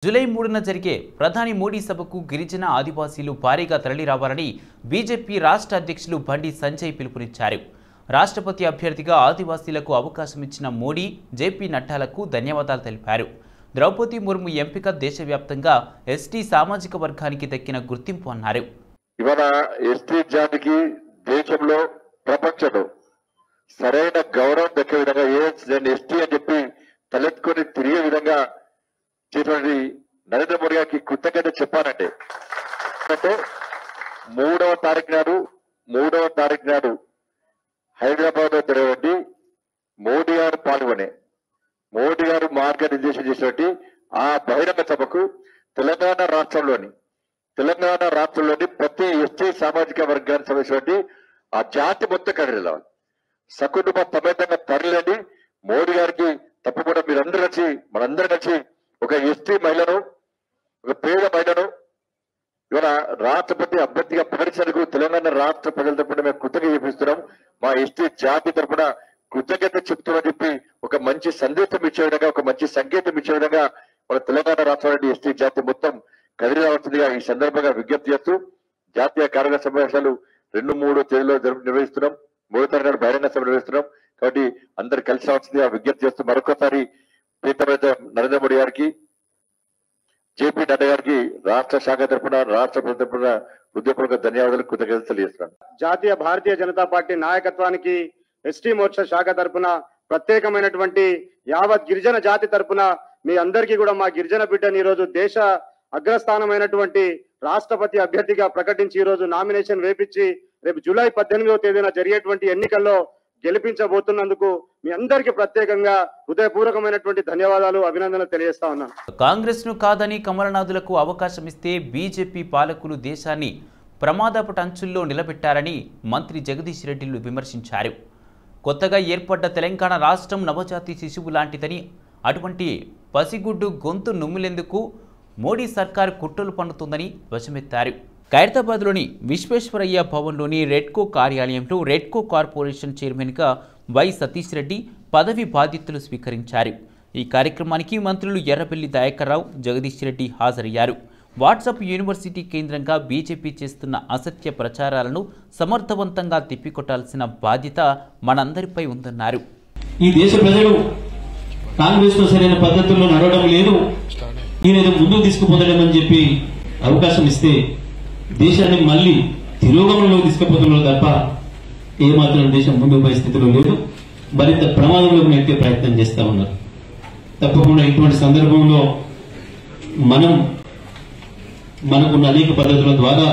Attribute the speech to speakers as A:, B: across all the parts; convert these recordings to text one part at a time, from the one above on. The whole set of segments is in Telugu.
A: జూలై మూడున జరిగే ప్రధాని మోడీ సభకు గిరిజన ఆదివాసీలు భారీగా తరలిరావాలని బీజేపీ రాష్ట్ర అధ్యక్షులు బండి సంజయ్ పిలుపునిచ్చారు రాష్ట్రపతి అభ్యర్థిగా ఆదివాసీలకు అవకాశం ఇచ్చిన మోడీ జేపీ నడ్డాలకు ధన్యవాదాలు తెలిపారు ద్రౌపది ముర్ము ఎంపిక దేశవ్యాప్తంగా ఎస్టీ సామాజిక వర్గానికి దక్కిన గుర్తింపు అన్నారు
B: ఇవాళ ఎస్టీ జాతికి దేశంలో ప్రపంచంలో సరైన గౌరవం దక్కే విధంగా ఏ నేను ఎస్టీ అని చెప్పి తలెత్తుకొని తిరిగే విధంగా చేసినటువంటి నరేంద్ర మోడీ గారికి కృతజ్ఞత చెప్పానంటే అంటే మూడవ తారీఖు నాడు మూడవ తారీఖు నాడు హైదరాబాద్ లో జరిగినటువంటి మోడీ గారు పాల్గొనే మోడీ గారు మార్గనిర్దేశం చేసినటువంటి ఆ బహిరంగ సభకు తెలంగాణ రాష్ట్రంలోని తెలంగాణ రాష్ట్రంలోని ప్రతి ఎస్టీ సామాజిక వర్గానికి సంబంధించినటువంటి ఆ జాతి మొత్తం కదిలి సకుటుంబ సమేతంగా తరలిండి మోడీ గారికి తప్పకుండా మీరందరూ కలిసి మనందరం కలిసి ఒక ఎస్టీ మహిళను ఒక పేద మహిళను ఇవాళ రాష్ట్రపతి అభ్యర్థిగా ప్రకటించేందుకు తెలంగాణ రాష్ట్ర ప్రజల తరపున మేము కృతజ్ఞత చూపిస్తున్నాం మా ఎస్టీ జాతి తరపున కృతజ్ఞత చెప్తున్నామని చెప్పి ఒక మంచి సందేశం ఇచ్చే విధంగా ఒక మంచి సంకేతం ఇచ్చే విధంగా మన తెలంగాణ రాష్ట్రంలోని ఎస్టీ జాతి మొత్తం కదిలి రావాల్సిందిగా ఈ సందర్భంగా విజ్ఞప్తి చేస్తూ జాతీయ కార్యవర్గ సమావేశాలు రెండు మూడు తేదీలో జరుపు నిర్వహిస్తున్నాం మూడో తారీఖు నాడు బహిరంగ సభ నిర్వహిస్తున్నాం కాబట్టి అందరు కలిసి రావాల్సిందిగా విజ్ఞప్తి చేస్తూ మరొకసారి ప్రీతమైతే నరేంద్ర మోడీ గారికి జేపీ నడ్డా గారికి రాష్ట్ర శాఖ తరపున రాష్ట్ర ప్రభుత్వ తరపున హృదయపూర్వక ధన్యవాదాలు కృతజ్ఞతలు తెలియజేస్తున్నాను
C: జాతీయ భారతీయ జనతా పార్టీ నాయకత్వానికి ఎస్టీ మోర్చా శాఖ తరపున ప్రత్యేకమైనటువంటి యావత్ గిరిజన జాతి తరపున మీ అందరికీ కూడా మా గిరిజన బిడ్డని ఈరోజు దేశ అగ్రస్థానమైనటువంటి రాష్ట్రపతి అభ్యర్థిగా ప్రకటించి ఈ రోజు నామినేషన్ వేపించి రేపు జూలై పద్దెనిమిదవ తేదీన జరిగేటువంటి ఎన్నికల్లో గెలిపించబోతున్నందుకు మీ అందరికీ ప్రత్యేకంగా హృదయపూర్వకమైనటువంటి ధన్యవాదాలు అభినందనలు తెలియజేస్తా ఉన్నాను
A: కాంగ్రెస్ను కాదని కమలనాథులకు అవకాశం ఇస్తే బీజేపీ పాలకులు దేశాన్ని ప్రమాదపు అంచుల్లో నిలబెట్టారని మంత్రి జగదీష్ రెడ్డిలు విమర్శించారు కొత్తగా ఏర్పడ్డ తెలంగాణ రాష్ట్రం నవజాతి శిశువు లాంటిదని అటువంటి పసిగుడ్డు గొంతు నుమ్ములేందుకు మోడీ సర్కార్ కుట్రలు పన్నుతుందని ధ్వజమెత్తారు ఖైరతాబాద్లోని విశ్వేశ్వరయ్య భవన్లోని రెడ్కో కార్యాలయంలో రెడ్కో కార్పొరేషన్ చైర్మన్గా వై సతీష్ రెడ్డి పదవి బాధ్యతలు స్వీకరించారు ఈ కార్యక్రమానికి మంత్రులు ఎర్రబెల్లి దయాకర్రావు జగదీష్ రెడ్డి హాజరయ్యారు వాట్సాప్ యూనివర్సిటీ కేంద్రంగా బీజేపీ చేస్తున్న అసత్య ప్రచారాలను సమర్థవంతంగా తిప్పికొట్టాల్సిన బాధ్యత మనందరిపై ఉందన్నారు
D: ఈ దేశ ప్రజలు కాంగ్రెస్ తో సరైన పద్ధతుల్లో నడవడం లేదు ఈయన ముందుకు తీసుకుపోతాడని చెప్పి అవకాశం ఇస్తే దేశాన్ని మళ్ళీ తిరోగమనంలో తీసుకుపోతున్నారు తప్ప ఏమాత్రం దేశం ముందుకు పోయే స్థితిలో లేదు మరింత ప్రమాదంలోకి నెట్టే ప్రయత్నం చేస్తా ఉన్నారు తప్పకుండా ఇటువంటి సందర్భంలో మనం మనకున్న అనేక పద్ధతుల ద్వారా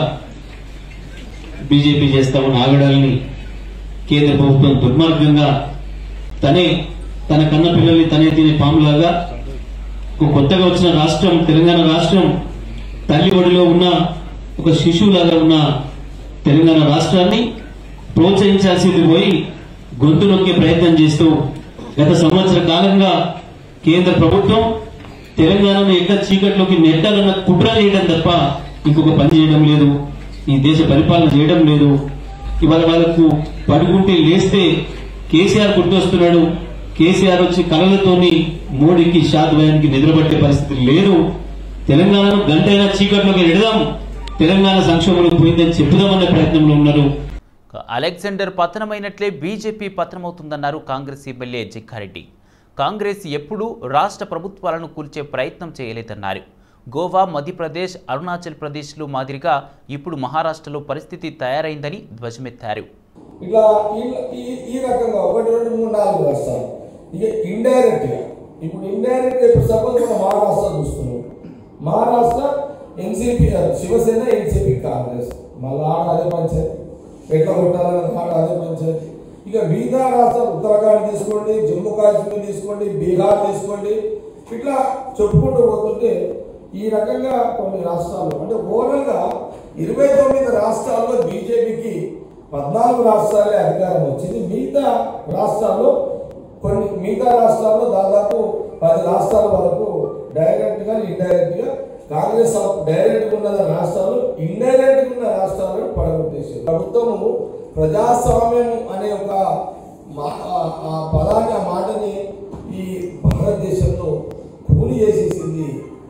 D: బీజేపీ చేస్తా ఉన్న ఆగడాలని కేంద్ర ప్రభుత్వం దుర్మార్గంగా తనే తన కన్న పిల్లల్ని తనే తినే పాములాగా ఒక కొత్తగా వచ్చిన రాష్ట్రం తెలంగాణ రాష్ట్రం తల్లి ఒడిలో ఉన్న ఒక శిశువులాగా ఉన్న తెలంగాణ రాష్ట్రాన్ని ప్రోత్సహించాల్సింది పోయి గొంతు నొక్కే ప్రయత్నం చేస్తూ గత సంవత్సర కాలంగా కేంద్ర ప్రభుత్వం తెలంగాణను ఎక్కడ చీకట్లోకి నెట్టాలన్న కుట్ర చేయడం తప్ప ఇంకొక పని చేయడం లేదు ఈ దేశ పరిపాలన చేయడం లేదు ఇవాళ వాళ్ళకు పడుకుంటే లేస్తే కేసీఆర్ గుర్తొస్తున్నాడు కేసీఆర్ వచ్చి కళలతోని మోడీకి షాద్వయానికి నిద్రపట్టే పరిస్థితి లేదు తెలంగాణను గంటైనా చీకట్లోకి ఎడదాం తెలంగాణ సంక్షోభంలో పోయిందని చెప్పుదామనే ప్రయత్నంలో ఉన్నారు
A: అలెగ్జాండర్ పతనమైనట్లే బీజేపీ పతనమవుతుందన్నారు కాంగ్రెస్ ఎమ్మెల్యే జగ్గారెడ్డి కాంగ్రెస్ ఎప్పుడూ రాష్ట్ర ప్రభుత్వాలను కూల్చే ప్రయత్నం చేయలేదన్నారు గోవా మధ్యప్రదేశ్ అరుణాచల్ ప్రదేశ్లు మాదిరిగా ఇప్పుడు మహారాష్ట్రలో పరిస్థితి తయారైందని ధ్వజమెత్తారు
E: ఇట్లా ఈ- ఈ ఈ రకంగా ఒకటి రెండు మూడు నాలుగు రాష్ట్రాలు ఇక ఇండైరెక్ట్ గా ఇప్పుడు ఇండైరెక్ట్ ఇప్పుడు సపోజ్ మనం మహారాష్ట్ర చూస్తున్నాం మహారాష్ట్ర ఎన్సీపీ శివసేన ఎన్సీపీ కాంగ్రెస్ మళ్ళీ ఆడ అదే పంచాయతీ ఎట్లా కొట్టాలని ఆడ అదే పంచాయతీ ఇక మిగతా రాష్ట్రాలు ఉత్తరాఖండ్ తీసుకోండి జమ్మూ కాశ్మీర్ తీసుకోండి బీహార్ తీసుకోండి ఇట్లా చెప్పుకుంటూ పోతుంటే ఈ రకంగా కొన్ని రాష్ట్రాలు అంటే ఓవరాల్ గా ఇరవై తొమ్మిది రాష్ట్రాల్లో బీజేపీకి పద్నాలుగు రాష్ట్రాలే అధికారం వచ్చింది మిగతా రాష్ట్రాల్లో కొన్ని మిగతా రాష్ట్రాల్లో దాదాపు పది రాష్ట్రాల వరకు డైరెక్ట్ గా ఇండైరెక్ట్ గా కాంగ్రెస్ డైరెక్ట్ ఉన్న రాష్ట్రాలు ఇండైరెక్ట్ ఉన్న రాష్ట్రాలను పడగొట్టేసింది ప్రభుత్వము ప్రజాస్వామ్యం అనే ఒక మా- ఆ- ఆ పదాన్ని ఆ మాటని ఈ భారతదేశంలో కూలి చేసేసింది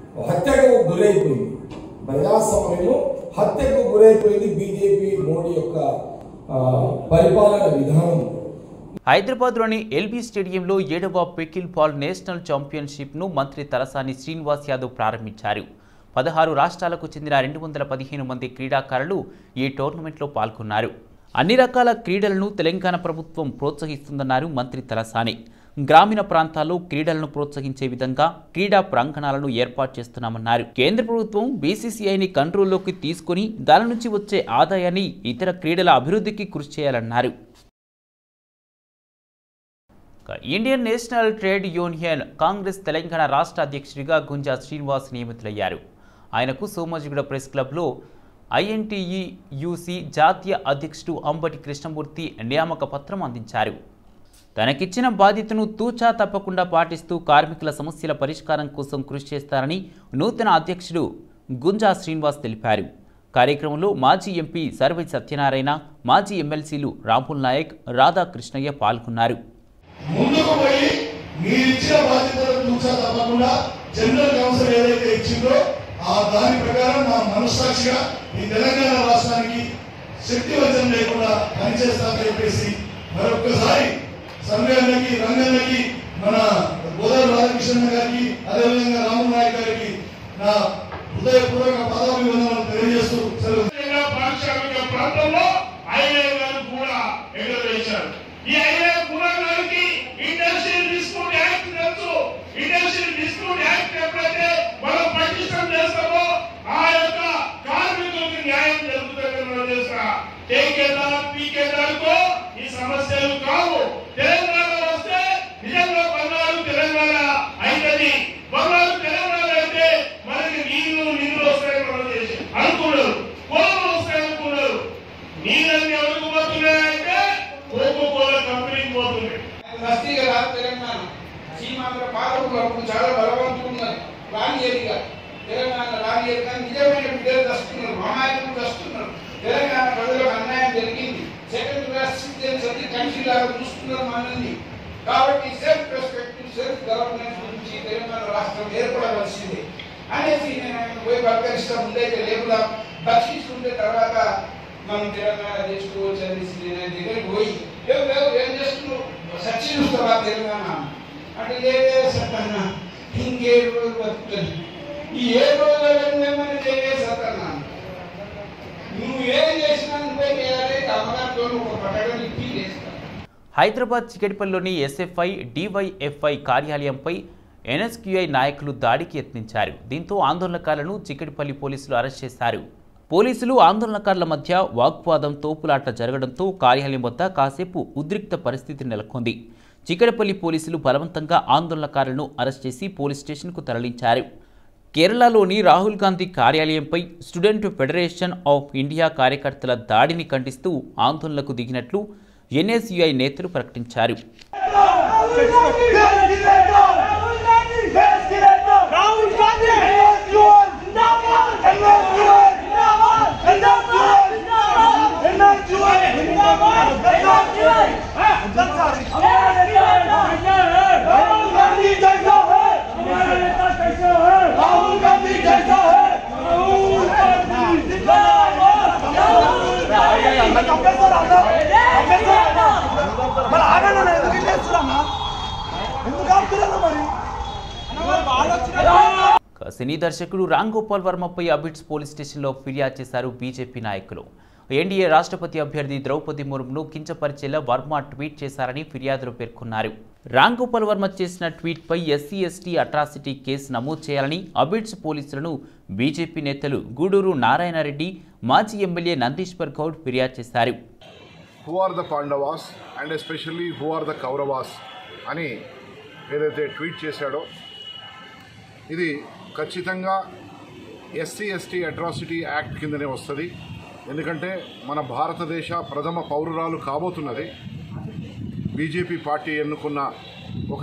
E: హత్యకు గురైపోయింది ప్రజాస్వామ్యము హత్యకు గురైపోయింది బీజేపీ మోడీ యొక్క ఆ, పరిపాలన విధానం
A: హైదరాబాద్లోని ఎల్బీ స్టేడియంలో ఏడవ పికిల్ బాల్ నేషనల్ ఛాంపియన్షిప్ను మంత్రి తలసాని శ్రీనివాస్ యాదవ్ ప్రారంభించారు పదహారు రాష్ట్రాలకు చెందిన రెండు వందల పదిహేను మంది క్రీడాకారులు ఈ టోర్నమెంట్లో పాల్గొన్నారు అన్ని రకాల క్రీడలను తెలంగాణ ప్రభుత్వం ప్రోత్సహిస్తుందన్నారు మంత్రి తలసాని గ్రామీణ ప్రాంతాల్లో క్రీడలను ప్రోత్సహించే విధంగా క్రీడా ప్రాంగణాలను ఏర్పాటు చేస్తున్నామన్నారు కేంద్ర ప్రభుత్వం బీసీసీఐని కంట్రోల్లోకి తీసుకుని దాని నుంచి వచ్చే ఆదాయాన్ని ఇతర క్రీడల అభివృద్ధికి కృషి చేయాలన్నారు Indian national trade union Congress Telangana రాష్ట్ర అధ్యక్షుడిగా గుంజా శ్రీనివాస్ నియమితులయ్యారు ఆయనకు సోమాజిగూడ ప్రెస్ క్లబ్లో ఐఎన్టీఈ యూసీ జాతీయ అధ్యక్షుడు అంబటి కృష్ణమూర్తి నియామక పత్రం అందించారు తనకిచ్చిన బాధ్యతను తూచా తప్పకుండా పాటిస్తూ కార్మికుల సమస్యల పరిష్కారం కోసం కృషి చేస్తారని నూతన అధ్యక్షుడు గుంజా శ్రీనివాస్ తెలిపారు కార్యక్రమంలో మాజీ ఎంపీ సర్వై సత్యనారాయణ మాజీ ఎమ్మెల్సీలు రాంపుల్ నాయక్ రాధాకృష్ణయ్య పాల్గొన్నారు
F: ముందుకు పోయి మీరు ఇచ్చిన బాధ్యతలను చూసా తప్పకుండా జనరల్ కౌన్సిల్ ఏదైతే ఇచ్చిందో ఆ దాని ప్రకారం మా మనస్సాక్షిగా ఈ తెలంగాణ రాష్ట్రానికి శక్తివంతం లేకుండా పనిచేస్తామని చెప్పేసి మరొక్కసారి సంఘానికి రంగానికి మన గోదావరి రాధాకృష్ణ గారికి అదేవిధంగా రాము నాయక్ గారికి నా హృదయపూర్వక పదాభివందనలు తెలియజేస్తూ సెలవు
G: పారిశ్రామిక ప్రాంతంలో ఐఏ గారు కూడా ఎగరవేశారు ఈ ఐఏ కూడా గారికి ఇండస్ట్రియల్ డిస్ప్యూట్ యాక్ట్ తెలుసు ఇండస్ట్రియల్ డిస్ప్యూట్ యాక్ట్ ఎప్పుడైతే మనం పటిష్టం చేస్తామో ఆ యొక్క కార్మికులకు న్యాయం జరుగుతుందని మనం చేస్తా టేకేదార్ పీకేదార్కో ఈ సమస్యలు కావు తెలంగాణ వస్తే నిజంగా బంగారు తెలంగాణ అయినది బంగారు తెలంగాణ అయితే మనకి నీళ్లు నిధులు వస్తాయని మనం చేసి అనుకున్నారు కోళ్ళు వస్తాయి అనుకున్నారు నీళ్ళని ఎవరికి పోతున్నాయంటే కోకో కోలా కంపెనీకి పోతున్నాయి
H: నస్తీగా రాదు తెలంగాణ సీమాంధ్ర పాలకులు అప్పుడు చాలా బలవంతులు ఉన్నారు రానియరిగా తెలంగాణ రానియరిగా నిజమైన బిడ్డలు దస్తున్నారు అమాయకులు దస్తున్నారు తెలంగాణ ప్రజలకు అన్యాయం జరిగింది సెకండ్ క్లాస్ సిటిజన్స్ అన్ని కంట్రీ లాగా చూస్తున్నారు మనల్ని కాబట్టి సెల్ఫ్ రెస్పెక్ట్ సెల్ఫ్ గవర్నెన్స్ గురించి తెలంగాణ రాష్ట్రం ఏర్పడవలసింది అనేసి నేను ఆయన పోయి పలకరిస్తా ముందైతే లేపుదాం దక్షించుకుంటే తర్వాత మనం తెలంగాణ తెచ్చుకోవచ్చు అనేసి నేను ఆయన దగ్గరికి పోయి లేవు లేవు ఏం చేస్తున్నావు సచ్చి చూస్తావా తెలంగాణ అంటే లేదే సత్తన్న ఇంకేడు రోజులు బతుకుతుంది ఈ ఏ రోజులు ఏమైనా చేయలే సత్తన్న నువ్వు ఏం చేసినా నువ్వే చేయాలి అమ్మగారితో ఒక పట్టడం ఇప్పి చేస్తా
A: హైదరాబాద్ చికెట్పల్లిలోని ఎస్ఎఫ్ఐ డివైఎఫ్ఐ కార్యాలయంపై ఎన్ఎస్క్యూఐ నాయకులు దాడికి యత్నించారు దీంతో ఆందోళనకారులను చికెట్పల్లి పోలీసులు అరెస్ట్ చేశారు పోలీసులు ఆందోళనకారుల మధ్య వాగ్వాదం తోపులాట జరగడంతో కార్యాలయం వద్ద కాసేపు ఉద్రిక్త పరిస్థితి నెలకొంది చికెడపల్లి పోలీసులు బలవంతంగా ఆందోళనకారులను అరెస్ట్ చేసి పోలీస్ స్టేషన్కు తరలించారు కేరళలోని రాహుల్ గాంధీ కార్యాలయంపై స్టూడెంట్ ఫెడరేషన్ ఆఫ్ ఇండియా కార్యకర్తల దాడిని ఖండిస్తూ ఆందోళనకు దిగినట్లు ఎన్ఎస్యుఐ నేతలు ప్రకటించారు సినీ దర్శకుడు రామ్ గోపాల్ వర్మపై అబిడ్స్ పోలీస్ స్టేషన్లో ఫిర్యాదు చేశారు బీజేపీ నాయకులు ఎన్డీఏ రాష్ట్రపతి అభ్యర్థి ద్రౌపది ముర్మును కించపరిచేలా వర్మ ట్వీట్ చేశారని ఫిర్యాదులో పేర్కొన్నారు రామ్ గోపాల్ వర్మ చేసిన ట్వీట్పై ఎస్సీ ఎస్టీ అట్రాసిటీ కేసు నమోదు చేయాలని అబిడ్స్ పోలీసులను బీజేపీ నేతలు గూడూరు నారాయణరెడ్డి మాజీ ఎమ్మెల్యే నందీశ్వర్ గౌడ్ ఫిర్యాదు చేశారు
I: who are the Pandavas and especially who are the Kauravas అని ఏదైతే ట్వీట్ చేశాడో ఇది ఖచ్చితంగా ఎస్సీ ఎస్టీ అట్రాసిటీ యాక్ట్ కిందనే వస్తుంది ఎందుకంటే మన భారతదేశ ప్రథమ పౌరురాలు కాబోతున్నది బీజేపీ పార్టీ ఎన్నుకున్న ఒక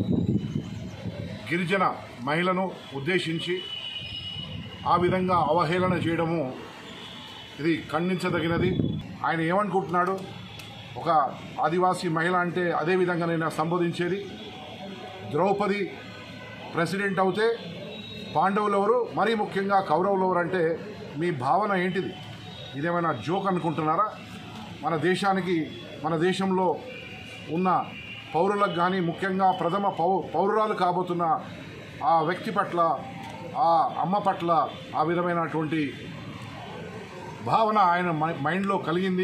I: గిరిజన మహిళను ఉద్దేశించి ఆ విధంగా అవహేళన చేయడము ఇది ఖండించదగినది ఆయన ఏమనుకుంటున్నాడు ఒక ఆదివాసీ మహిళ అంటే అదే విధంగా నేను సంబోధించేది ద్రౌపది ప్రెసిడెంట్ అవుతే పాండవులు ఎవరు మరీ ముఖ్యంగా కౌరవులు ఎవరు అంటే మీ భావన ఏంటిది ఇదేమైనా జోక్ అనుకుంటున్నారా మన దేశానికి మన దేశంలో ఉన్న పౌరులకు కానీ ముఖ్యంగా ప్రథమ పౌ పౌరురాలు కాబోతున్న ఆ వ్యక్తి పట్ల ఆ అమ్మ పట్ల ఆ విధమైనటువంటి భావన ఆయన మై- మైండ్లో కలిగింది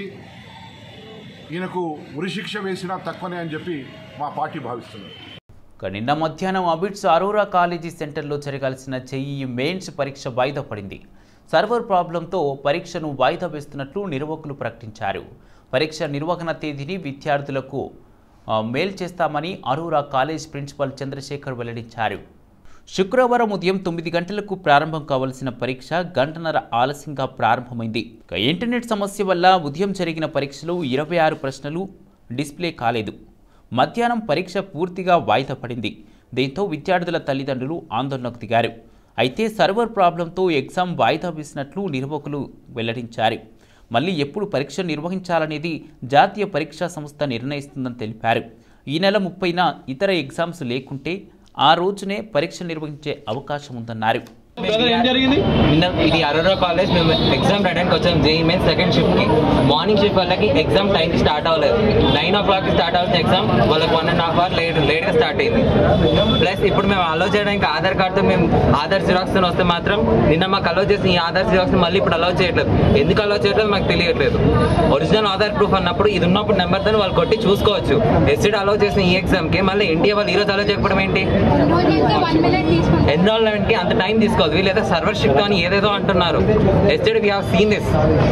I: ఈయనకు ఉరిశిక్ష వేసినా తక్కువనే అని చెప్పి మా పార్టీ భావిస్తుంది
A: ఇక నిన్న మధ్యాహ్నం అబిడ్స్ అరోరా కాలేజీ సెంటర్లో జరగాల్సిన చెయ్యి మెయిన్స్ పరీక్ష వాయిదా పడింది సర్వర్ ప్రాబ్లంతో పరీక్షను వాయిదా వేస్తున్నట్లు నిర్వాహకులు ప్రకటించారు పరీక్ష నిర్వహణ తేదీని విద్యార్థులకు ఆ, మెయిల్ చేస్తామని అరోరా కాలేజ్ ప్రిన్సిపల్ చంద్రశేఖర్ వెల్లడించారు శుక్రవారం ఉదయం తొమ్మిది గంటలకు ప్రారంభం కావాల్సిన పరీక్ష గంటన్నర ఆలస్యంగా ప్రారంభమైంది ఇక ఇంటర్నెట్ సమస్య వల్ల ఉదయం జరిగిన పరీక్షలో ఇరవై ఆరు ప్రశ్నలు డిస్ప్లే కాలేదు మధ్యాహ్నం పరీక్ష పూర్తిగా వాయిదా పడింది దీంతో విద్యార్థుల తల్లిదండ్రులు ఆందోళనకు దిగారు అయితే సర్వర్ ప్రాబ్లంతో ఎగ్జామ్ వాయిదా వేసినట్లు నిర్వాహకులు వెల్లడించారు మళ్ళీ ఎప్పుడు పరీక్ష నిర్వహించాలనేది జాతీయ పరీక్షా సంస్థ నిర్ణయిస్తుందని తెలిపారు ఈ నెల ముప్పైన ఇతర ఎగ్జామ్స్ లేకుంటే ఆ రోజునే పరీక్ష నిర్వహించే అవకాశం ఉందన్నారు
J: నిన్న ఇది అరోరా కాలేజ్ మేము ఎగ్జామ్ రాయడానికి వచ్చాం జేఈ మెయిన్ సెకండ్ షిఫ్ట్ కి మార్నింగ్ షిఫ్ట్ వాళ్ళకి ఎగ్జామ్ టైం కి స్టార్ట్ అవ్వలేదు నైన్ ఓ క్లాక్ కి స్టార్ట్ అవ్వాల్సిన ఎగ్జామ్ వాళ్ళకి one and half hour late late గా స్టార్ట్ అయింది ప్లస్ ఇప్పుడు మేము అలో చేయడానికి ఆధార్ కార్డుతో మేము ఆధార్ జిరాక్స్ తో వస్తే మాత్రం నిన్న మాకు అలో చేసిన ఈ ఆధార్ జిరాక్స్ మళ్ళీ ఇప్పుడు అలో చేయట్లేదు ఎందుకు అలో చేయట్లేదు మాకు తెలియట్లేదు ఒరిజినల్ ఆధార్ ప్రూఫ్ అన్నప్పుడు ఇది ఉన్నప్పుడు నెంబర్ తో వాళ్ళు కొట్టి చూసుకోవచ్చు ఎస్సీడ్ అలో చేసిన ఈ ఎగ్జామ్ కి మళ్ళీ ఇండియా వాళ్ళు ఈ రోజు అలో చేయకపోవడం ఏంటి ఎన్రోల్మెంట్ కి అంత టైం తీసుకోవాలి వీళ్ళు ఏదో సర్వర్ షిఫ్ట్ అని ఏదేదో అంటున్నారు ఎస్టెడ్ వి హావ్ సీన్ దిస్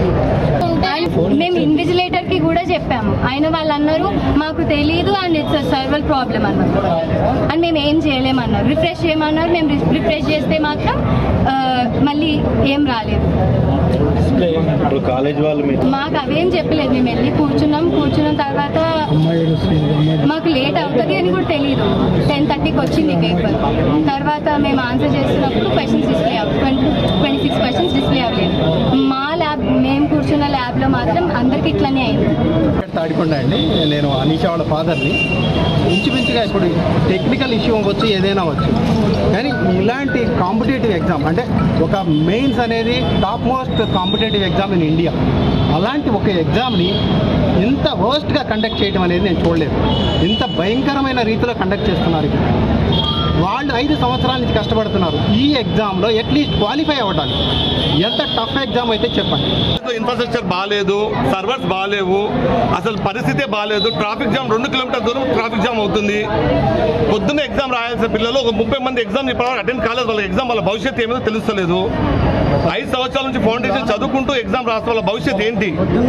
K: మేము ఇన్విజిలేటర్ కి కూడా చెప్పాము ఆయన వాళ్ళు అన్నారు మాకు తెలియదు అండ్ ఇట్స్ సర్వర్ ప్రాబ్లం అన్నారు అండ్ మేము ఏం చేయలేమన్నారు రిఫ్రెష్ చేయమన్నారు మేము రిఫ్రెష్ చేస్తే మాత్రం ఆ, మళ్ళీ ఏం రాలేదు
L: ఇప్పుడు కాలేజ్ వాళ్ళు మీరు
K: మాకు అవేం చెప్పలేదు మేము వెళ్ళి కూర్చున్నాం కూర్చున్న తర్వాత మాకు లేట్ అవుతుంది అని కూడా తెలియదు టెన్ థర్టీకి వచ్చింది పేపర్ తర్వాత మేము ఆన్సర్ చేస్తున్నప్పుడు క్వశ్చన్స్ డిస్ప్లే అవ్వ twenty twenty six questions display అవ్వలేదు మా ల్యాబ్ మేము కూర్చున్న ల్యాబ్లో మాత్రం అందరికి ఇట్లనే అయింది
L: తాడికొండ అండి నేను అనీషా వాళ్ళ ఫాదర్ని ఇంచుమించుగా ఇప్పుడు టెక్నికల్ ఇష్యూ అవ్వచ్చు ఏదైనా అవ్వచ్చు కానీ ఇలాంటి కాంపిటేటివ్ ఎగ్జామ్ అంటే ఒక మెయిన్స్ అనేది top most competitive exam in India అలాంటి ఒక ఎగ్జామ్ని ఇంత వర్స్ట్గా కండక్ట్ చేయడం అనేది నేను చూడలేదు ఇంత భయంకరమైన రీతిలో కండక్ట్ చేస్తున్నారు ఇప్పుడు వాళ్ళు ఐదు సంవత్సరాల నుంచి కష్టపడుతున్నారు ఈ ఎగ్జామ్లో అట్లీస్ట్ క్వాలిఫై అవ్వడానికి ఎంత టఫ్ ఎగ్జామ్ అయితే చెప్పండి
M: ఇన్ఫ్రాస్ట్రక్చర్ బాగాలేదు సర్వర్స్ బాగాలేవు అసలు పరిస్థితే బాగాలేదు ట్రాఫిక్ జామ్ రెండు కిలోమీటర్ దూరం ట్రాఫిక్ జామ్ అవుతుంది పొద్దున్న ఎగ్జామ్ రాయాల్సిన పిల్లలు ఒక ముప్పై మంది ఎగ్జామ్ ఇప్పటివరకు అటెండ్ కాలేదు వాళ్ళ ఎగ్జామ్ వాళ్ళ భవిష్యత్తు ఏమో తెలుస్తలేదు ఐదు సంవత్సరాల నుంచి ఫౌండేషన్ చదువుకుంటూ ఎగ్జామ్ రాసిన వాళ్ళ భవిష్యత్తు ఏంటి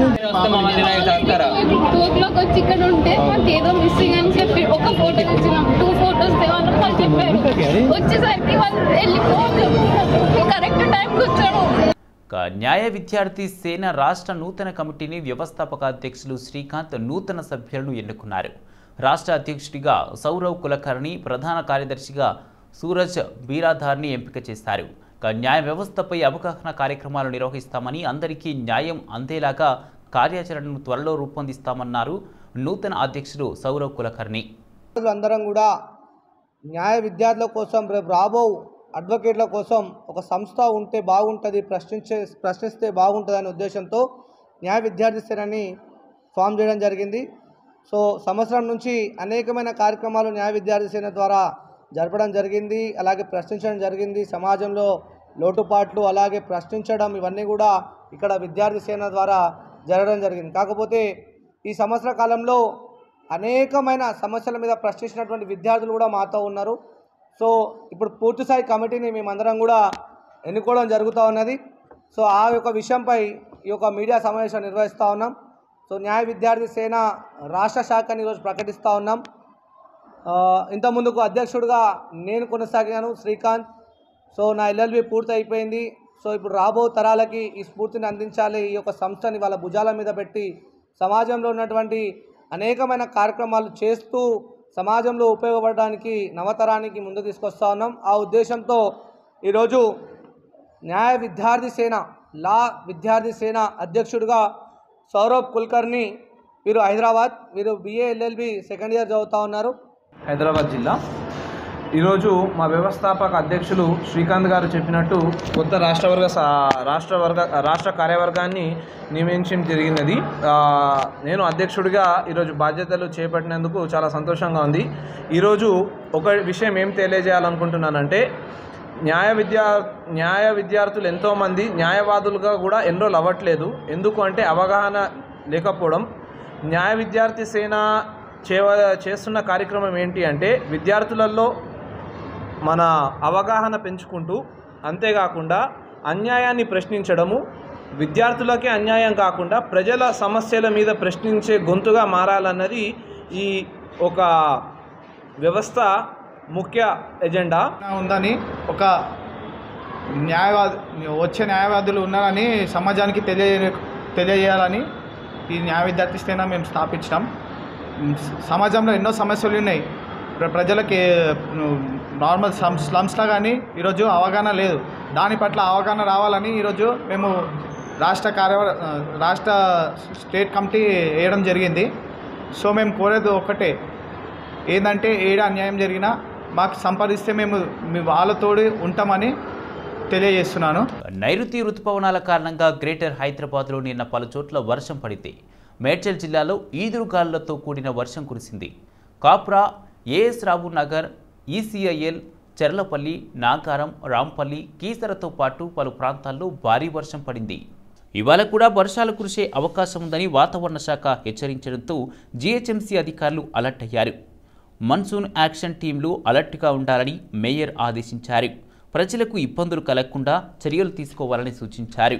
K: టూ ఓ క్లాక్ వచ్చి ఇక్కడ ఉంటే మాకు ఏదో మిస్సింగ్ అని చెప్పి ఒక ఫోటో తెచ్చినాం టూ ఫోటోస్ తేవాలని వాళ్ళు చెప్పారు వచ్చేసరికి వాళ్ళు వెళ్ళిపోవాలి కరెక్ట్ టైంకి వచ్చాము
A: ఇక న్యాయ విద్యార్థి సేన రాష్ట్ర నూతన కమిటీని వ్యవస్థాపక అధ్యక్షులు శ్రీకాంత్ నూతన సభ్యులను ఎన్నుకున్నారు రాష్ట్ర అధ్యక్షుడిగా సౌరవ్ కులకర్ణి ప్రధాన కార్యదర్శిగా సూరజ్ బీరాధార్ని ఎంపిక చేశారు ఇక న్యాయ వ్యవస్థపై అవగాహన కార్యక్రమాలు నిర్వహిస్తామని అందరికీ న్యాయం అందేలాగా కార్యాచరణను త్వరలో రూపొందిస్తామన్నారు నూతన అధ్యక్షుడు సౌరవ్ కులకర్ణి
N: అందరం కూడా న్యాయ విద్యార్థుల కోసం రేపు రాబో అడ్వకేట్ల కోసం ఒక సంస్థ ఉంటే బాగుంటుంది ప్రశ్నించే ప్రశ్నిస్తే బాగుంటుంది అనే ఉద్దేశంతో న్యాయ విద్యార్థి సేనని ఫామ్ చేయడం జరిగింది సో సంవత్సరం నుంచి అనేకమైన కార్యక్రమాలు న్యాయ విద్యార్థి సేన ద్వారా జరపడం జరిగింది అలాగే ప్రశ్నించడం జరిగింది సమాజంలో లోటుపాట్లు అలాగే ప్రశ్నించడం ఇవన్నీ కూడా ఇక్కడ విద్యార్థి సేన ద్వారా జరగడం జరిగింది కాకపోతే ఈ సంవత్సర కాలంలో అనేకమైన సమస్యల మీద ప్రశ్నించినటువంటి విద్యార్థులు కూడా మాతో ఉన్నారు సో ఇప్పుడు పూర్తిస్థాయి కమిటీని మేమందరం కూడా ఎన్నుకోవడం జరుగుతూ ఉన్నది సో ఆ యొక్క విషయంపై ఈ యొక్క మీడియా సమావేశం నిర్వహిస్తూ ఉన్నాం సో న్యాయ విద్యార్థి సేన రాష్ట్ర శాఖని ఈరోజు ప్రకటిస్తూ ఉన్నాం ఆ, ఇంత ముందుకు అధ్యక్షుడిగా నేను కొనసాగాను శ్రీకాంత్ సో నా ఎల్ఎల్బి పూర్తి అయిపోయింది సో ఇప్పుడు రాబో తరాలకి ఈ స్ఫూర్తిని అందించాలి ఈ యొక్క సంస్థని వాళ్ళ భుజాల మీద పెట్టి సమాజంలో ఉన్నటువంటి అనేకమైన కార్యక్రమాలు చేస్తూ సమాజంలో ఉపయోగపడడానికి నవతరానికి ముందు తీసుకొస్తా ఉన్నాం ఆ ఉద్దేశంతో ఈరోజు న్యాయ విద్యార్థి సేన లా విద్యార్థి సేన అధ్యక్షుడిగా సౌరవ్ కుల్కర్ని వీరు హైదరాబాద్ వీరు బిఏ ఎల్ఎల్బి సెకండ్ ఇయర్ చదువుతూ ఉన్నారు
O: హైదరాబాద్ జిల్లా ఈరోజు మా వ్యవస్థాపక అధ్యక్షులు శ్రీకాంత్ గారు చెప్పినట్టు కొత్త రాష్ట్రవర్గ స- రాష్ట్రవర్గ రాష్ట్ర కార్యవర్గాన్ని నియమించడం జరిగినది ఆ, నేను అధ్యక్షుడిగా ఈరోజు బాధ్యతలు చేపట్టినందుకు చాలా సంతోషంగా ఉంది ఈరోజు ఒక విషయం ఏం తెలియజేయాలనుకుంటున్నానంటే న్యాయ విద్యా న్యాయ విద్యార్థులు ఎంతోమంది న్యాయవాదులుగా కూడా ఎన్రోల్ అవ్వట్లేదు ఎందుకు అంటే అవగాహన లేకపోవడం న్యాయ విద్యార్థి సేన చేవ చేస్తున్న కార్యక్రమం ఏంటి అంటే విద్యార్థులలో మన అవగాహన పెంచుకుంటూ అంతేకాకుండా అన్యాయాన్ని ప్రశ్నించడము విద్యార్థులకే అన్యాయం కాకుండా ప్రజల సమస్యల మీద ప్రశ్నించే గొంతుగా మారాలన్నది ఈ ఒక వ్యవస్థ ముఖ్య ఎజెండా
P: ఉందని ఒక న్యాయవాది వచ్చే న్యాయవాదులు ఉన్నారని సమాజానికి తెలియ తెలియజేయాలని ఈ న్యాయ విద్యార్థి సేన మేము స్థాపించినాం సమాజంలో ఎన్నో సమస్యలు ఉన్నాయి ప్ర- ప్రజలకి నార్మల్ స్లమ్స్ స్లమ్స్లో కానీ ఈరోజు అవగాహన లేదు దాని పట్ల అవగాహన రావాలని ఈరోజు మేము రాష్ట్ర కార్య రాష్ట్ర స్టేట్ కమిటీ వేయడం జరిగింది సో మేము కోరేది ఒక్కటే ఏంటంటే ఏడ అన్యాయం జరిగినా మాకు సంపాదిస్తే మేము మీ వాళ్ళతోడి ఉంటామని తెలియజేస్తున్నాను
A: నైరుతి రుతుపవనాల కారణంగా గ్రేటర్ హైదరాబాద్లో నిన్న పలు చోట్ల వర్షం పడింది మేడ్చల్ జిల్లాలో ఈదురుగాలులతో కూడిన వర్షం కురిసింది కాప్రా ఏఎస్ రావు నగర్ ఈసీఐఎల్ చెర్లపల్లి నాగారం రాంపల్లి కీసరతో పాటు పలు ప్రాంతాల్లో భారీ వర్షం పడింది ఇవాళ కూడా వర్షాలు కురిసే అవకాశం ఉందని వాతావరణ శాఖ హెచ్చరించడంతో జీహెచ్ఎంసీ అధికారులు అలర్ట్ అయ్యారు మన్సూన్ యాక్షన్ టీంలు అలర్ట్గా ఉండాలని మేయర్ ఆదేశించారు ప్రజలకు ఇబ్బందులు కలగకుండా చర్యలు తీసుకోవాలని సూచించారు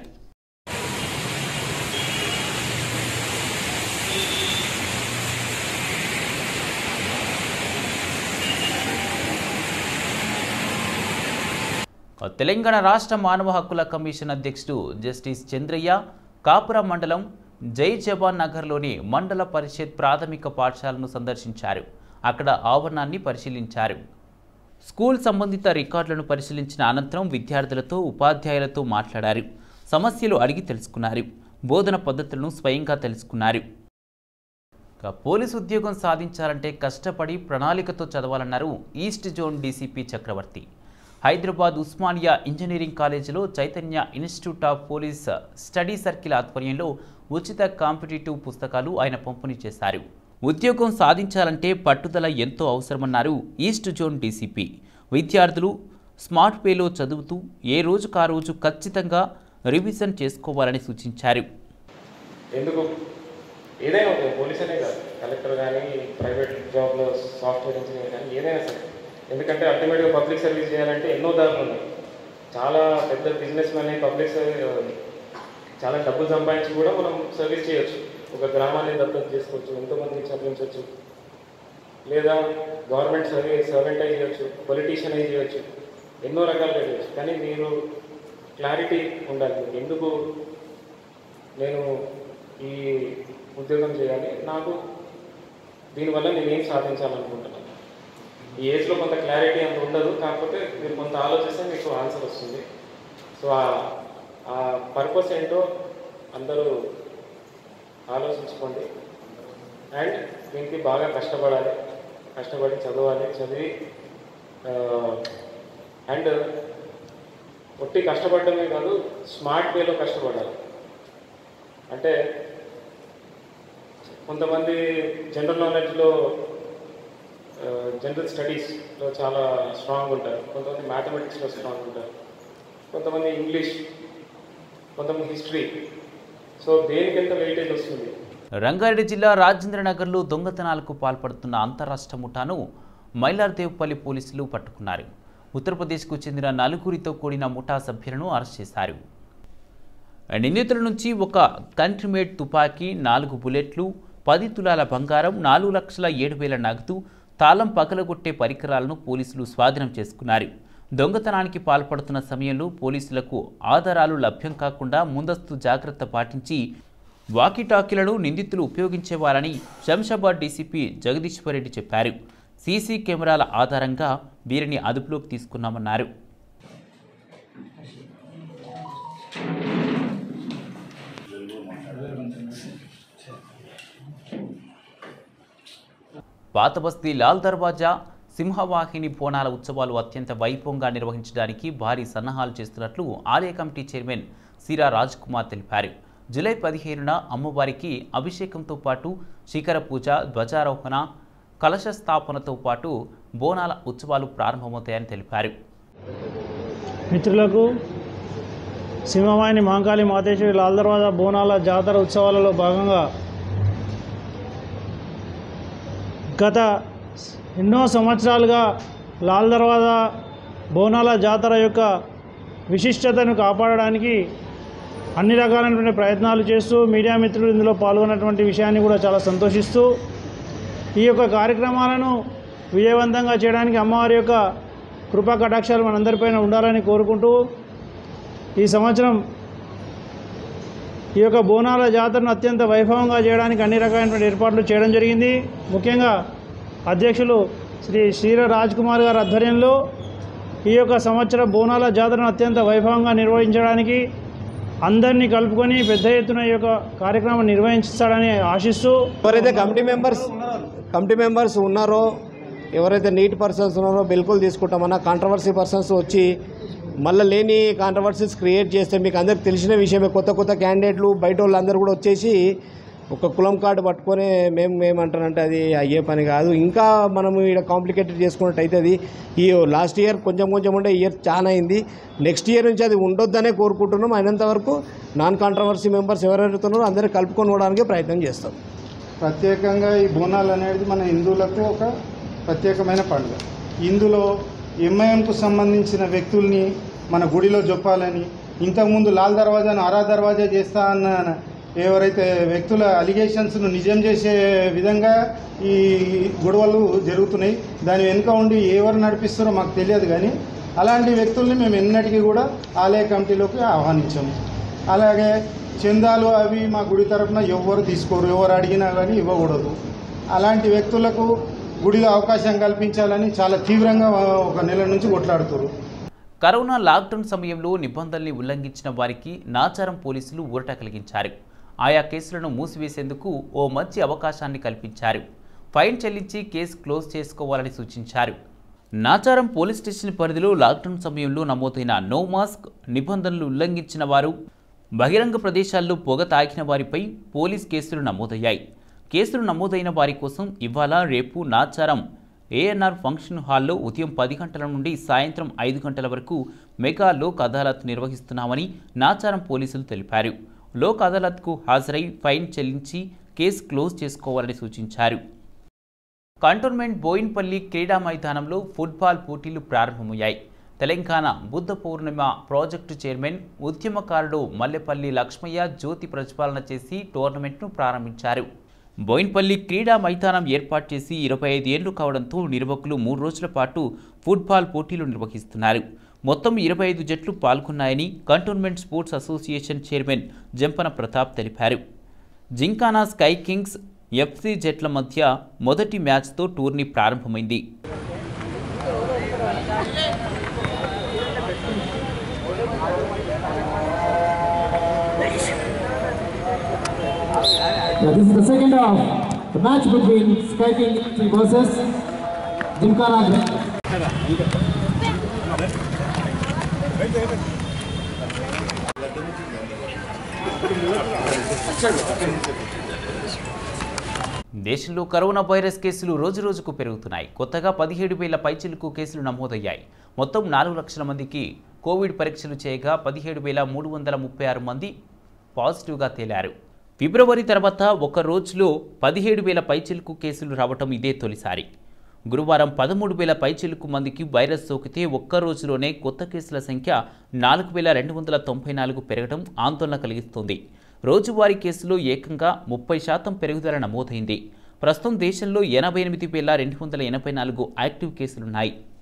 A: తెలంగాణ రాష్ట్ర మానవ హక్కుల కమిషన్ అధ్యక్షుడు జస్టిస్ చంద్రయ్య కాపురా మండలం జై జవాన్ నగర్లోని మండల పరిషత్ ప్రాథమిక పాఠశాలను సందర్శించారు అక్కడ ఆవరణాన్ని పరిశీలించారు స్కూల్ సంబంధిత రికార్డులను పరిశీలించిన అనంతరం విద్యార్థులతో ఉపాధ్యాయులతో మాట్లాడారు సమస్యలు అడిగి తెలుసుకున్నారు బోధన పద్ధతులను స్వయంగా తెలుసుకున్నారు ఇక పోలీసు ఉద్యోగం సాధించాలంటే కష్టపడి ప్రణాళికతో చదవాలన్నారు east zone DCP Chakravarthy Hyderabad Osmania engineering కాలేజీలో Chaitanya institute of police study circle ఆధ్వర్యంలో ఉచిత కాంపిటేటివ్ పుస్తకాలు ఆయన పంపిణీ చేశారు ఉద్యోగం సాధించాలంటే పట్టుదల ఎంతో అవసరమన్నారు ఈస్ట్ జోన్ డీసీపీ విద్యార్థులు స్మార్ట్ వేలో చదువుతూ ఏ రోజుకా రోజు ఖచ్చితంగా రివిజన్ చేసుకోవాలని సూచించారు
Q: ఎందుకు ఏదైనా ఒక పోలీస్ అనే కాదు కలెక్టర్ కానీ ప్రైవేట్ జాబ్లో సాఫ్ట్వేర్ ఇంజనీర్ కానీ ఏదైనా సరే ఎందుకంటే అల్టిమేట్గా పబ్లిక్ సర్వీస్ చేయాలంటే ఎన్నో దారులు ఉన్నాయి చాలా పెద్ద బిజినెస్ మ్యాన్ పబ్లిక్ సర్వీస్ చాలా డబ్బులు సంపాదించి కూడా మనం సర్వీస్ చేయొచ్చు ఒక గ్రామాన్ని దత్తత చేసుకోవచ్చు ఎంతోమందికి చదివించవచ్చు లేదా గవర్నమెంట్ సర్వీస్ సర్వెంట్ అయి చేయొచ్చు పొలిటీషియన్ అయి చేయొచ్చు ఎన్నో రకాలుగా చేయొచ్చు కానీ మీరు క్లారిటీ ఉండాలి మీకు ఎందుకు నేను ఈ ఉద్యోగం చేయాలి నాకు దీనివల్ల నేను ఏం సాధించాలనుకుంటున్నాను ఈ ఏజ్లో కొంత క్లారిటీ అంత ఉండదు కాకపోతే మీరు కొంత ఆలోచిస్తే మీకు ఆన్సర్ వస్తుంది సో ఆ పర్పస్ ఏంటో అందరూ ఆలోచించుకోండి అండ్ దీనికి బాగా కష్టపడాలి కష్టపడి చదవాలి చదివి అండ్ ఒట్టి కష్టపడమే కాదు స్మార్ట్ వేలో కష్టపడాలి అంటే కొంతమంది జనరల్ నాలెడ్జ్లో జనరల్ స్టడీస్లో చాలా స్ట్రాంగ్ ఉంటారు కొంతమంది మ్యాథమెటిక్స్లో స్ట్రాంగ్ ఉంటారు కొంతమంది ఇంగ్లీష్ కొంతమంది హిస్టరీ సో దేనికి ఎంత వెయిటేజ్ వస్తుంది
A: రంగారెడ్డి జిల్లా రాజేంద్రనగర్లో దొంగతనాలకు పాల్పడుతున్న అంతరాష్ట్ర ముఠాను మైలార్దేవ్పల్లి పోలీసులు పట్టుకున్నారు ఉత్తరప్రదేశ్కు చెందిన నలుగురితో కూడిన ముఠా సభ్యులను అరెస్ట్ చేశారు నిందితుల నుంచి ఒక కంట్రీమేడ్ తుపాకీ నాలుగు బుల్లెట్లు పది తులాల బంగారం నాలుగు లక్షల ఏడు వేల నగదు తాళం పగలగొట్టే పరికరాలను పోలీసులు స్వాధీనం చేసుకున్నారు దొంగతనానికి పాల్పడుతున్న సమయంలో పోలీసులకు ఆధారాలు లభ్యం కాకుండా ముందస్తు జాగ్రత్త పాటించి వాకీటాకీలను నిందితులు ఉపయోగించేవారని శంషాబాద్ డీసీపీ జగదీశ్వరరెడ్డి చెప్పారు సీసీ కెమెరాల ఆధారంగా వీరిని అదుపులోకి తీసుకున్నామన్నారు పాతబస్తీ లాల్ దర్వాజా సింహవాహిని బోనాల ఉత్సవాలు అత్యంత వైభవంగా నిర్వహించడానికి భారీ సన్నాహాలు చేస్తున్నట్లు ఆలయ కమిటీ చైర్మన్ సిరా రాజ్ కుమార్ తెలిపారు జూలై పదిహేనున అమ్మవారికి అభిషేకంతో పాటు శిఖర పూజ ధ్వజారోహణ కలశ స్థాపనతో పాటు బోనాల ఉత్సవాలు ప్రారంభమవుతాయని తెలిపారు
R: మిత్రులకు సింహవాహిని మాంకాళి మాతేశ్వరి లాల్ దర్వాజా బోనాల జాతర ఉత్సవాలలో భాగంగా గత ఎన్నో సంవత్సరాలుగా లాల్ దర్వాజా బోనాల జాతర యొక్క విశిష్టతను కాపాడడానికి అన్ని రకాలైనటువంటి ప్రయత్నాలు చేస్తూ మీడియా మిత్రులు ఇందులో పాల్గొన్నటువంటి విషయాన్ని కూడా చాలా సంతోషిస్తూ ఈ యొక్క కార్యక్రమాలను విజయవంతంగా చేయడానికి అమ్మవారి యొక్క కృపా కటాక్షాలు మనందరిపైన ఉండాలని కోరుకుంటూ ఈ సంవత్సరం ఈ యొక్క బోనాల జాతరను అత్యంత వైభవంగా చేయడానికి అన్ని రకాలైనటువంటి ఏర్పాట్లు చేయడం జరిగింది ముఖ్యంగా అధ్యక్షులు శ్రీ శ్రీర రాజ్ కుమార్ గారి ఆధ్వర్యంలో ఈ యొక్క సంవత్సరం బోనాల జాతరను అత్యంత వైభవంగా నిర్వహించడానికి అందరినీ కలుపుకొని పెద్ద ఎత్తున ఈ యొక్క కార్యక్రమం నిర్వహిస్తాడని ఆశిస్తూ
S: ఎవరైతే కమిటీ మెంబర్స్ కమిటీ మెంబర్స్ ఉన్నారో ఎవరైతే నీట్ పర్సన్స్ ఉన్నారో బిల్కుల్ తీసుకుంటామన్నా కాంట్రవర్సీ పర్సన్స్ వచ్చి మళ్ళీ లేని కాంట్రవర్సీస్ క్రియేట్ చేస్తే మీకు అందరికి తెలిసిన విషయమే కొత్త కొత్త క్యాండిడేట్లు బయట వాళ్ళందరూ కూడా వచ్చేసి ఒక కులం కార్డు పట్టుకొని మేము మేమంటారంటే అది అయ్యే పని కాదు ఇంకా మనము ఇక్కడ కాంప్లికేటెడ్ చేసుకున్నట్టు అవుతుంది ఈ లాస్ట్ ఇయర్ కొంచెం కొంచెం ఉండే ఇయర్ చాలా అయింది నెక్స్ట్ ఇయర్ నుంచి అది ఉండొద్దనే కోరుకుంటున్నాం అయినంత వరకు నాన్ కాంట్రవర్సీ మెంబర్స్ ఎవరైతే ఉన్నారో అందరూ కలుపుకొని పోవడానికి ప్రయత్నం చేస్తాం
T: ప్రత్యేకంగా ఈ బోనాలు అనేది మన హిందువులకు ఒక ప్రత్యేకమైన పండుగ ఇందులో ఎంఐఎంకు సంబంధించిన వ్యక్తుల్ని మన గుడిలో చెప్పాలని ఇంతకుముందు లాల్ దర్వాజాను ఆరా దర్వాజా చేస్తా అన్న ఎవరైతే వ్యక్తుల అలిగేషన్స్ను నిజం చేసే విధంగా ఈ గొడవలు జరుగుతున్నాయి దాని వెనుక ఉండి ఎవరు నడిపిస్తారో మాకు తెలియదు కానీ అలాంటి వ్యక్తుల్ని మేము ఎన్నటికీ కూడా ఆలయ కమిటీలోకి ఆహ్వానించాము అలాగే చందాలు అవి మా గుడి తరపున ఎవ్వరు తీసుకోరు ఎవరు అడిగినా కానీ ఇవ్వకూడదు అలాంటి వ్యక్తులకు గుడిలో అవకాశం కల్పించాలని చాలా తీవ్రంగా ఒక నెల నుంచి కొట్లాడుతారు
A: కరోనా లాక్డౌన్ సమయంలో నిబంధనల్ని ఉల్లంఘించిన వారికి నాచారం పోలీసులు ఊరట కలిగించారు ఆయా కేసులను మూసివేసేందుకు ఓ మంచి అవకాశాన్ని కల్పించారు ఫైన్ చెల్లించి కేసు క్లోజ్ చేసుకోవాలని సూచించారు నాచారం పోలీస్ స్టేషన్ పరిధిలో లాక్డౌన్ సమయంలో నమోదైన నో మాస్క్ నిబంధనలు ఉల్లంఘించిన వారు బహిరంగ ప్రదేశాల్లో పొగ తాకిన వారిపై పోలీస్ కేసులు నమోదయ్యాయి కేసులు నమోదైన వారి కోసం ఇవాళ రేపు నాచారం ఏఎన్ఆర్ ఫంక్షన్ హాల్లో ఉదయం పది గంటల నుండి సాయంత్రం ఐదు గంటల వరకు మెగా లోక్ అదాలత్ నిర్వహిస్తున్నామని నాచారం పోలీసులు తెలిపారు లోక్ అదాలత్కు హాజరై ఫైన్ చెల్లించి కేసు క్లోజ్ చేసుకోవాలని సూచించారు కంటోన్మెంట్ బోయిన్పల్లి క్రీడా మైదానంలో ఫుట్బాల్ పోటీలు ప్రారంభమయ్యాయి తెలంగాణ బుద్ధ పౌర్ణిమ ప్రాజెక్టు చైర్మన్ ఉద్యమకారుడు మల్లెపల్లి లక్ష్మయ్య జ్యోతి ప్రజ్వాలన చేసి టోర్నమెంట్ను ప్రారంభించారు బోయిన్పల్లి క్రీడా మైదానం ఏర్పాటు చేసి ఇరవై ఐదు ఏళ్లు కావడంతో నిర్వాహకులు మూడు రోజుల పాటు ఫుట్బాల్ పోటీలు నిర్వహిస్తున్నారు మొత్తం ఇరవై ఐదు జట్లు పాల్గొన్నాయని cantonment sports association chairman Jampana Pratap తెలిపారు జింకానా స్కై కింగ్స్ ఎఫ్సి జట్ల మధ్య మొదటి మ్యాచ్తో టూర్నీ ప్రారంభమైంది
U: Yeah, this is the second half. The match between Sky King versus Gymkhana.
A: దేశంలో కరోనా వైరస్ కేసులు రోజురోజుకు పెరుగుతున్నాయి కొత్తగా పదిహేడు వేల పైచిలకు కేసులు నమోదయ్యాయి మొత్తం నాలుగు లక్షల మందికి కోవిడ్ పరీక్షలు చేయగా పదిహేడు వేల మూడు వందల ముప్పై ఆరు మంది పాజిటివ్గా తేలారు ఫిబ్రవరి తర్వాత ఒక రోజులో పదిహేడు వేల పైచిలకు కేసులు రావటం ఇదే తొలిసారి గురువారం పదమూడు వేల పైచిలుకు మందికి వైరస్ సోకితే ఒక్క రోజులోనే కొత్త కేసుల సంఖ్య నాలుగు వేల రెండు వందల తొంభై నాలుగు పెరగడం ఆందోళన కలిగిస్తోంది రోజువారీ కేసులో ఏకంగా ముప్పై శాతం పెరుగుదల నమోదైంది ప్రస్తుతం దేశంలో ఎనభై ఎనిమిది వేల రెండు వందల ఎనభై నాలుగు యాక్టివ్ కేసులున్నాయి